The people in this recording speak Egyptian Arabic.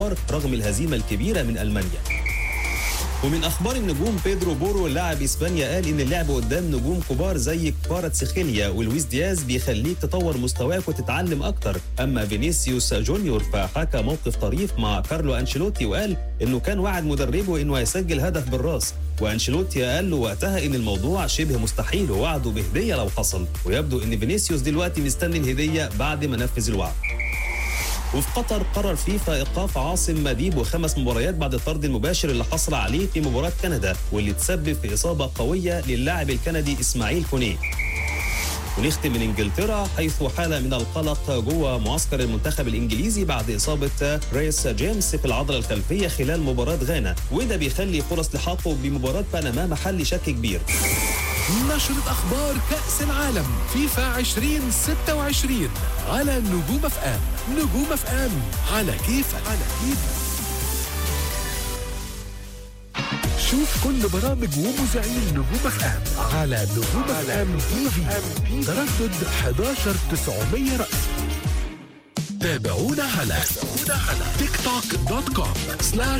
الصفر رغم الهزيمة الكبيرة من ألمانيا ومن اخبار النجوم بيدرو بورو لاعب اسبانيا قال ان اللعب قدام نجوم كبار زي كفارة سيخيليا ولويس دياز بيخليك تطور مستواك وتتعلم اكتر اما فينيسيوس جونيور فحكى موقف طريف مع كارلو انشيلوتي وقال انه كان وعد مدربه انه هيسجل هدف بالراس وانشيلوتي قال له وقتها ان الموضوع شبه مستحيل ووعده بهديه لو حصل ويبدو ان فينيسيوس دلوقتي مستني الهديه بعد ما نفذ الوعد وفي قطر قرر فيفا ايقاف عاصم مديب وخمس مباريات بعد الطرد المباشر اللي حصل عليه في مباراه كندا واللي تسبب في اصابه قويه للاعب الكندي اسماعيل كونيه ونختم من انجلترا حيث حاله من القلق جوه معسكر المنتخب الانجليزي بعد اصابه ريس جيمس في العضله الخلفيه خلال مباراه غانا وده بيخلي فرص لحاقه بمباراه بنما محل شك كبير نشرة أخبار كأس العالم فيفا 2026 على نجوم اف ام نجوم اف ام على كيفك على كيفك شوف كل برامج ومذيعين نجوم اف ام على نجوم اف ام تي في تردد 11900 رأس تابعونا على تيك توك دوت كوم سلاش